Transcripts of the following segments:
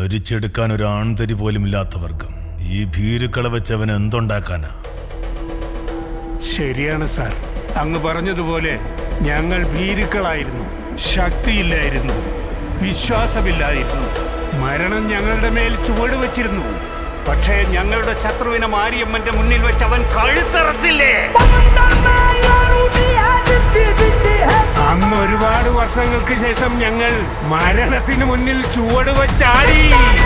ഭരിച്ചെടുക്കാൻ ഒരു ആൺതരി പോലും ഇല്ലാത്ത വർഗം ഈ ഭീരുക്കളെ വെച്ച് അവൻ എന്തുണ്ടാക്കാനാ ശരിയാണ് സാർ അങ്ങ് പറഞ്ഞതുപോലെ ഞങ്ങൾ ഭീരുക്കളായിരുന്നു ശക്തിയില്ലായിരുന്നു വിശ്വാസമില്ലായിരുന്നു മരണം ഞങ്ങളുടെ മേൽ ചുവട് വെച്ചിരുന്നു പക്ഷേ ഞങ്ങളുടെ ശത്രുവിനെ മാരിയമ്മന്റെ മുന്നിൽ വെച്ച് അവൻ കഴുത്തറത്തില്ലേ അന്ന് ഒരുപാട് വർഷങ്ങൾക്ക് ശേഷം ഞങ്ങൾ മരണത്തിന് മുന്നിൽ ചുവട് വെച്ചാടി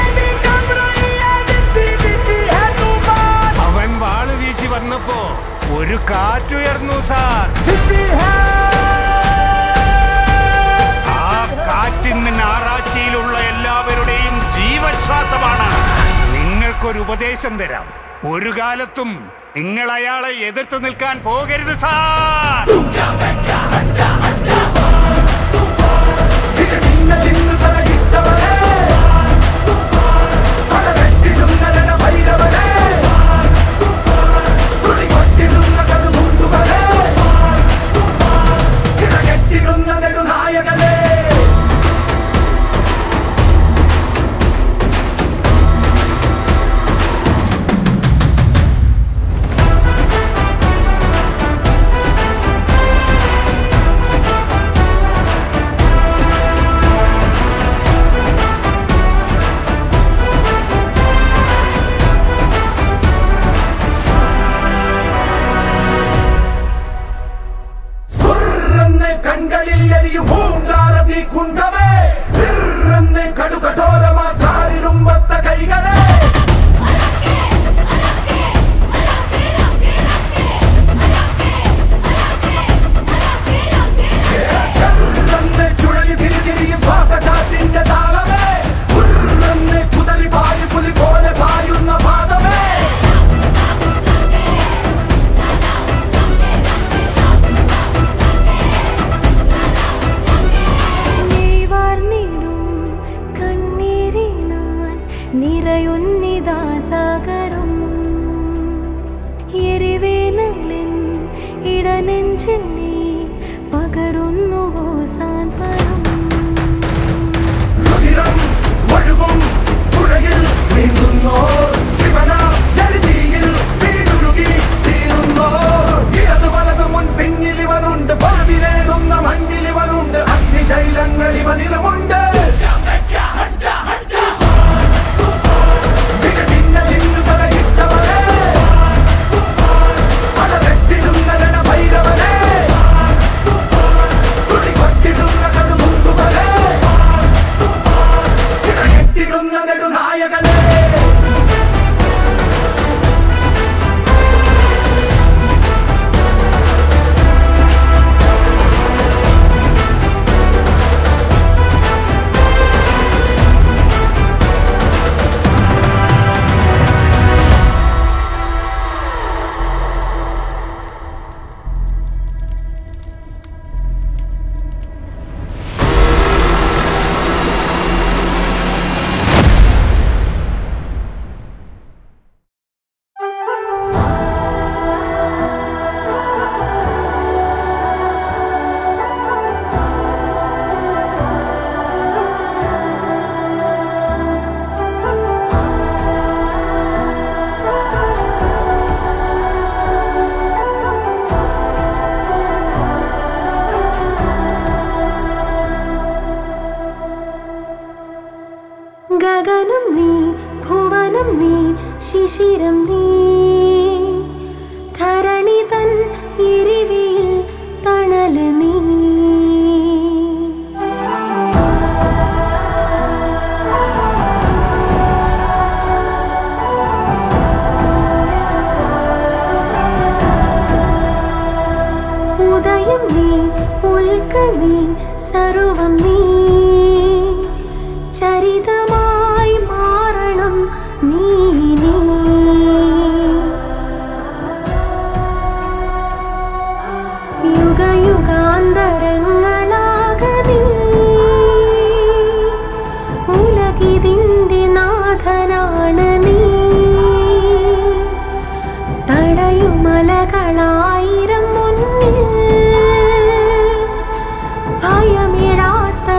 അവൻ വാള് വീശി വന്നപ്പോ ഒരു കാറ്റുയർന്നു സാർ ആ കാറ്റിന്ന് ഞായറാഴ്ചയിലുള്ള എല്ലാവരുടെയും ജീവശ്വാസമാണ് നിങ്ങൾക്കൊരു ഉപദേശം തരാം ഒരു കാലത്തും നിങ്ങൾ അയാളെ എതിർത്ത് നിൽക്കാൻ പോകരുത് സാർ നെടുനായകനേ സുർരെന്ന് കൺകളിൽ എരിയും ഹൂങ്കാരതി കുണ്ടമേ വിർരെന്ന് കടുകഠോരമാ കാലിരുമ്പത്ത കൈകളെ സർരെന്ന് ചുഴലി തിരിതിരിയും ശ്വാസകാറ്റിന്റെ താളമേ ഉർരെന്ന് കുതറി പായി പുലി പോലെ പായുന്ന പാദമേ നീവാർന്നിടും കണ്ണീരിനാൽ നിറയുന്നിതാ സാഗരം എരിവേനലിൻ ഇടനെഞ്ചിൽ നീ പകരുന്നുവോ സാന്ത്വനം രുതിരം ഒഴുകും പുഴയിൽ നീന്തുന്നോ ശിവന എരുതിയിൽ വീടുരുകി തീരുന്നോ ഇടതു വലതു മുൻ പിന്നിൽ ഇവനുണ്ട് പഴുതി നേടുന്ന മണ്ണിൽ ഇവനുണ്ട് അഗ്നിശൈലങ്ങൾ ഇവനിലുമുണ്ട് വിടതിന്ന നിന്നു തലയിട്ടവനെ പടവെട്ടിടുന്ന രണഭൈരവനെ തുളി കൊട്ടിടുന്ന കടുമുണ്ടുവനെ ചിറകെട്ടിടുന്ന നെടുനായകനെ ഗഗനം നീ ഭുവനം നീ ശിശിരം നീ ധരണി തൻ എരിവിൽ തണല് നീ ഉദയം നീ ഉൽക്ക നീ സർവം നീ ചരിതമായി മാറണം നീ നീ യുഗയുഗാന്തരങ്ങളാകെ ഉലകിതിന്റെ നാഥനാണ് നീ തടയുമലകളായിരം മുന്നിൽ ഭയമിടാത്ത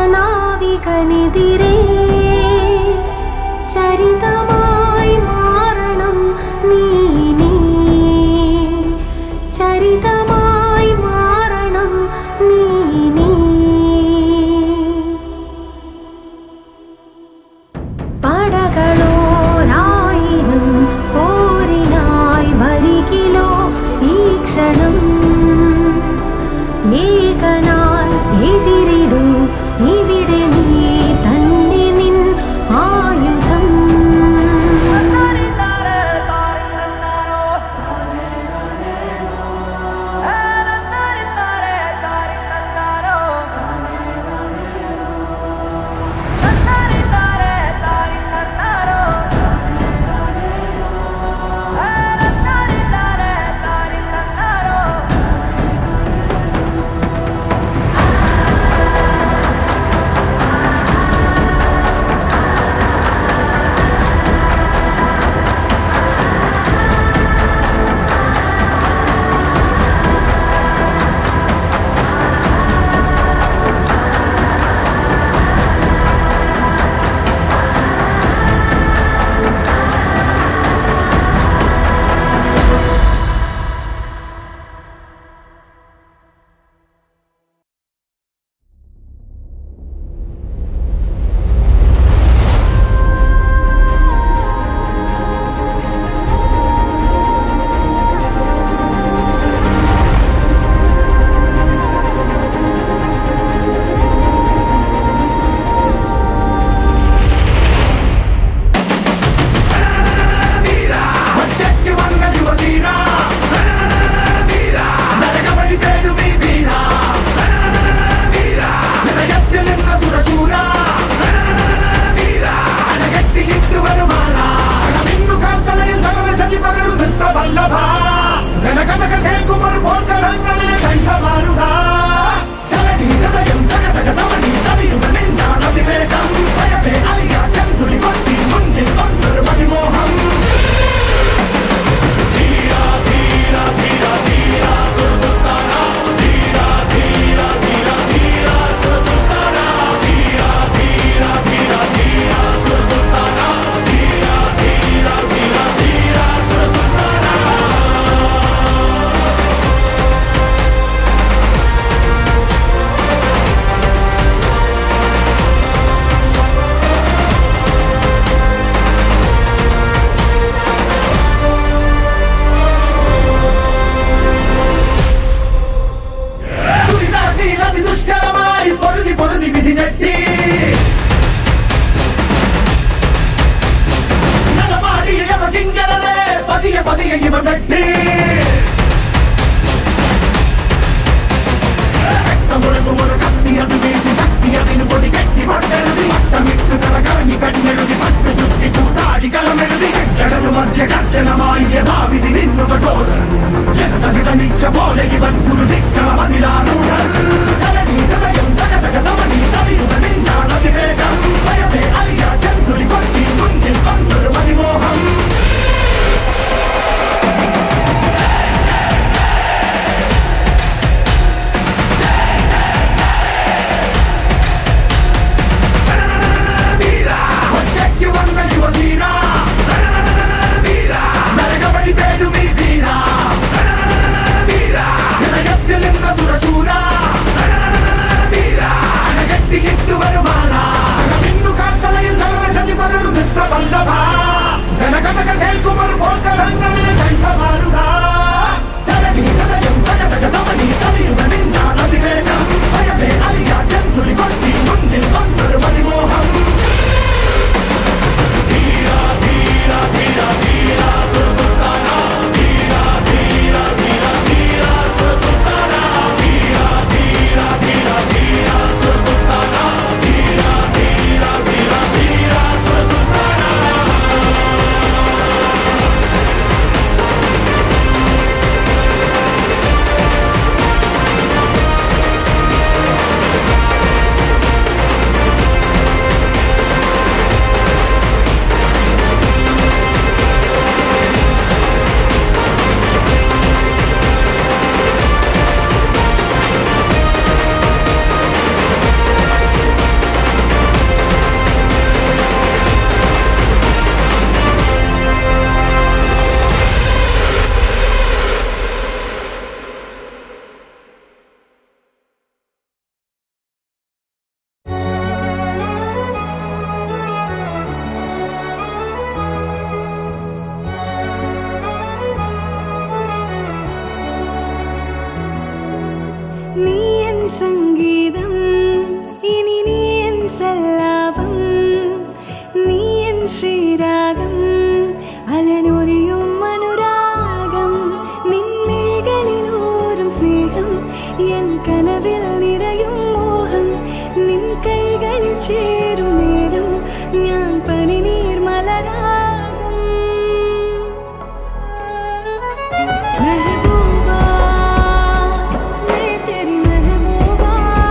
പതിയെ ഇവ വെട്ടി രക്തമൊഴുകും ഒരു കത്തി അത് വീശി ശക്തി അതിന് പൊടി കെട്ടി പട്ടെഴുതി വട്ടമിട്ട് കറ കറങ്ങി കണ്ണെഴുതി പട്ട് ചുറ്റി കൂട്ടാടി കളമെഴുതി ഇടതു മധ്യ കർശനമായി യഥാവിധി നിന്നു കഠോരൻ ജനത വിതമിച്ച പോലെ ഇവൻ കുരുതിക്കള മതിലാറൂഢൻ ധരണി ഹൃദയം തകതക ധമനി തവിയുക നിന്നാളതിവേഗം ഭയമേ അറിയാ ചെന്തുളി കൊട്ടി മുന്നിൽ വന്നൊരു മതിമോഹം ഒറ്റയ്ക്ക് വന്ന യുവതീര നരകവഴി തേടും ഈ വീര ഹൃദയത്തിൽ നിന്ന സുരശൂര അണകെട്ടിയിട്ടു വരുമാന ഇന്നു കാത്തലയിൽ നടന്ന ചതി പകരും മിത്രവല്ലഭ ജനകഥകൾ കേൾക്കും ഒരു പോർക്കലങ്ങളിൽ ചൈതമാരുക ധരണി ഹൃദയം തകതക ധമനി തവിയുക നിന്നാൾ അതിവേഗം ഭയമേ അറിയാ ചെന്തുളി കൊട്ടി മുന്നിൽ വന്നൊരു മതിമോഹം നീ എൻ സംഗീതം ഇനി നീ എൻ സല്ലാപം നീ എൻ ശ്രീരാഗം അലനൊരിയും അനുരാഗം നിൻമിഴികളിലൂറും സ്നേഹം എൻ കനവിൽ നിറയും മോഹം നിൻ കൈകളിൽ ചേരും നേരം ഞാൻ പനിനീർ മലരാകും महबूबा मैं तेरी महबूबा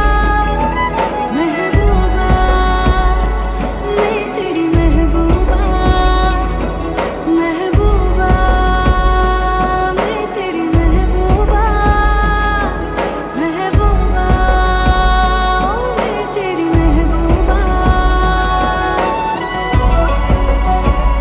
महबूबा मैं तेरी महबूबा महबूबा मैं तेरी महबूबा महबूबा मैं तेरी महबूबा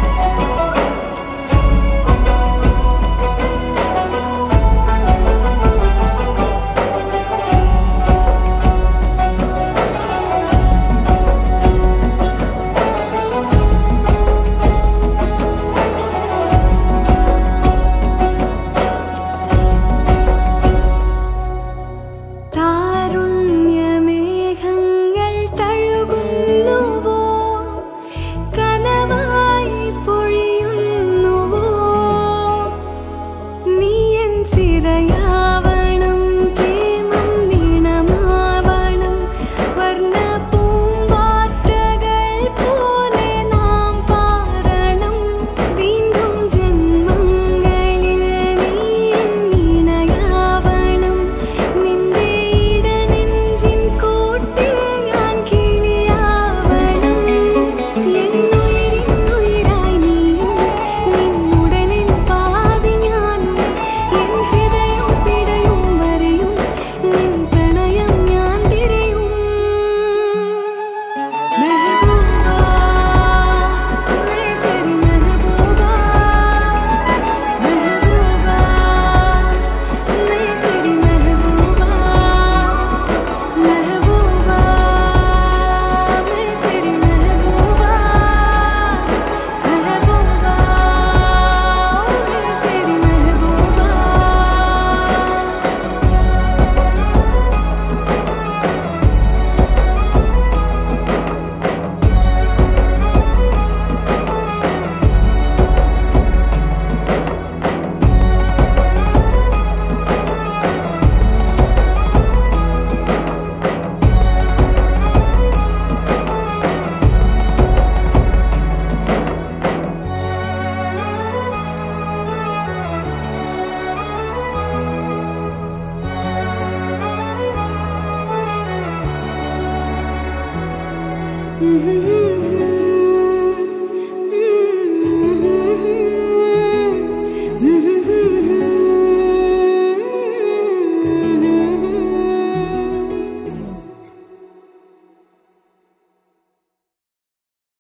ഉം